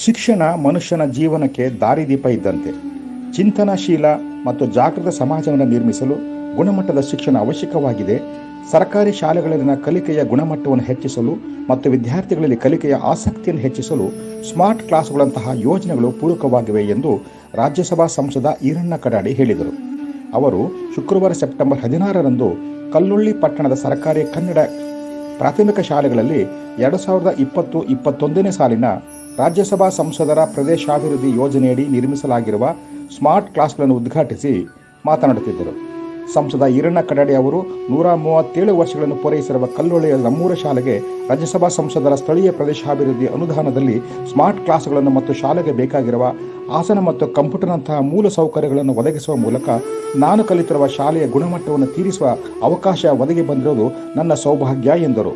ಶಿಕ್ಷಣ ಮನುಷ್ಯನ ಜೀವನಕ್ಕೆ ದಾರಿದೀಪ ಇದ್ದಂತೆ ಚಿಂತನಶೀಲ ಮತ್ತು ಜಾಗೃತ ಸಮಾಜವನ್ನು ನಿರ್ಮಿಸಲು ಗುಣಮಟ್ಟದ ಶಿಕ್ಷಣ ಅವಶ್ಯಕವಾಗಿದೆ ಸರ್ಕಾರಿ ಶಾಲೆಗಳಲ್ಲಿನ ಕಲಿಕೆಯ ಗುಣಮಟ್ಟವನ್ನು ಹೆಚ್ಚಿಸಲು ಮತ್ತು ವಿದ್ಯಾರ್ಥಿಗಳಲ್ಲಿ ಕಲಿಕೆಯ ಆಸಕ್ತಿಯನ್ನು ಹೆಚ್ಚಿಸಲು ಸ್ಮಾರ್ಟ್ ಕ್ಲಾಸ್ಗಳಂತಹ ಯೋಜನೆಗಳು ಪೂರಕವಾಗಿವೆ ಎಂದು ರಾಜ್ಯಸಭಾ ಸಂಸದ ಈರಣ್ಣ ಕಡಾಡಿ ಹೇಳಿದರು ಅವರು ಶುಕ್ರವಾರ ಸೆಪ್ಟೆಂಬರ್ ಹದಿನಾರರಂದು ಕಲ್ಲುಳ್ಳಿ ಪಟ್ಟಣದ ಸರ್ಕಾರಿ ಕನ್ನಡ ಪ್ರಾಥಮಿಕ ಶಾಲೆಗಳಲ್ಲಿ ಎರಡು ಸಾವಿರದ ಇಪ್ಪತ್ತು ಇಪ್ಪತ್ತೊಂದನೇ ಸಾಲಿನ ರಾಜ್ಯಸಭಾ ಸಂಸದರ ಪ್ರದೇಶಾಭಿವೃದ್ಧಿ ಯೋಜನೆಯಡಿ ನಿರ್ಮಿಸಲಾಗಿರುವ ಸ್ಮಾರ್ಟ್ ಕ್ಲಾಸ್ಗಳನ್ನು ಉದ್ಘಾಟಿಸಿ ಮಾತನಾಡುತ್ತಿದ್ದರು ಸಂಸದ ಈರಣ್ಣ ಕಡಾಡಿ ಅವರು ನೂರ ಮೂವತ್ತೇಳು ವರ್ಷಗಳನ್ನು ಪೂರೈಸಿರುವ ಕಲ್ಲೊಳ್ಳೆಯ ನಮ್ಮೂರ ಶಾಲೆಗೆ ರಾಜ್ಯಸಭಾ ಸಂಸದರ ಸ್ಥಳೀಯ ಪ್ರದೇಶಾಭಿವೃದ್ಧಿ ಅನುದಾನದಲ್ಲಿ ಸ್ಮಾರ್ಟ್ ಕ್ಲಾಸ್ಗಳನ್ನು ಮತ್ತು ಶಾಲೆಗೆ ಬೇಕಾಗಿರುವ ಆಸನ ಮತ್ತು ಕಂಪ್ಯೂಟರ್ನಂತಹ ಮೂಲ ಸೌಕರ್ಯಗಳನ್ನು ಒದಗಿಸುವ ಮೂಲಕ ನಾನು ಕಲಿತಿರುವ ಶಾಲೆಯ ಗುಣಮಟ್ಟವನ್ನು ತೀರಿಸುವ ಅವಕಾಶ ಒದಗಿ ಬಂದಿರುವುದು ನನ್ನ ಸೌಭಾಗ್ಯ ಎಂದರು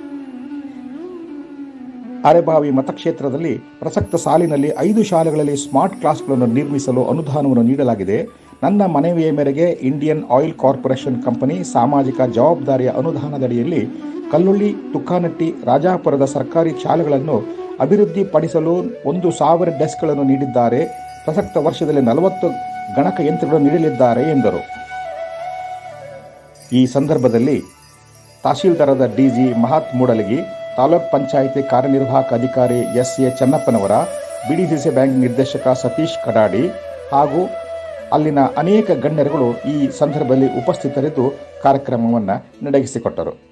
ಅರೆಬಾವಿ ಮತಕ್ಷೇತ್ರದಲ್ಲಿ ಪ್ರಸಕ್ತ ಸಾಲಿನಲ್ಲಿ ಐದು ಶಾಲೆಗಳಲ್ಲಿ ಸ್ಮಾರ್ಟ್ ಕ್ಲಾಸ್ಗಳನ್ನು ನಿರ್ಮಿಸಲು ಅನುದಾನವನ್ನು ನೀಡಲಾಗಿದೆ ನನ್ನ ಮನವಿಯ ಮೇರೆಗೆ ಇಂಡಿಯನ್ ಆಯಿಲ್ ಕಾರ್ಪೊರೇಷನ್ ಕಂಪನಿ ಸಾಮಾಜಿಕ ಜವಾಬ್ದಾರಿಯ ಅನುದಾನದಡಿಯಲ್ಲಿ ಕಲ್ಲುಳ್ಳಿ ತುಕ್ಕಾನಟ್ಟಿ ರಾಜಾಪುರದ ಸರ್ಕಾರಿ ಶಾಲೆಗಳನ್ನು ಅಭಿವೃದ್ಧಿಪಡಿಸಲು ಒಂದು ಸಾವಿರ ಡೆಸ್ಕ್ಗಳನ್ನು ನೀಡಿದ್ದಾರೆ ಪ್ರಸಕ್ತ ವರ್ಷದಲ್ಲಿ ನಲವತ್ತು ಗಣಕಯಂತ್ರಗಳನ್ನು ನೀಡಲಿದ್ದಾರೆ ಎಂದರು ಈ ಸಂದರ್ಭದಲ್ಲಿ ತಹಶೀಲ್ದಾರದ ಡಿಜಿ ಮಹಾತ್ ಮೂಡಲಗಿ ತಾಲೂಕ್ ಪಂಚಾಯಿತಿ ಕಾರ್ಯನಿರ್ವಾಹಕ ಅಧಿಕಾರಿ S A Chennappanavar BDCC bank ನಿರ್ದೇಶಕ ಸತೀಶ್ ಕಡಾಡಿ ಹಾಗೂ ಅಲ್ಲಿನ ಅನೇಕ ಗಣ್ಯರುಗಳು ಈ ಸಂದರ್ಭದಲ್ಲಿ ಉಪಸ್ಥಿತರಿದ್ದು ಕಾರ್ಯಕ್ರಮವನ್ನು ನಡೆಸಿಕೊಟ್ಟರು